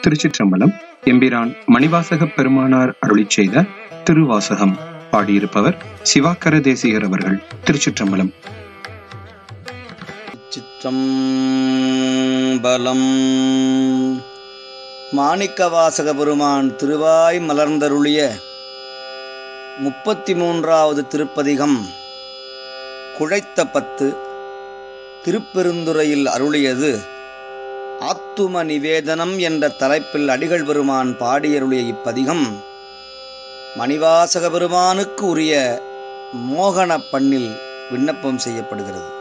திருச்சிற்றம்பலம் எம்பிரான் மணிவாசக பெருமானார் அருளிச் செய்த திருவாசகம் பாடியிருப்பவர் சிவாக்கர தேசிகர் அவர்கள் திருச்சிற்றம்பலம் சிற்றம்பலம் மாணிக்கவாசக பெருமான் திருவாய் மலர்ந்தருளிய முப்பத்தி மூன்றாவது திருப்பதிகம் குழைத்த பத்து திருப்பெருந்துறையில் அருளியது ஆத்தும நிவேதனம் என்ற தலைப்பில் அடிகள் பெருமான் பாடியருளிய இப்பதிகம் மணிவாசக பெருமானுக்கு உரிய மோகன பண்ணில் விண்ணப்பம் செய்யப்படுகிறது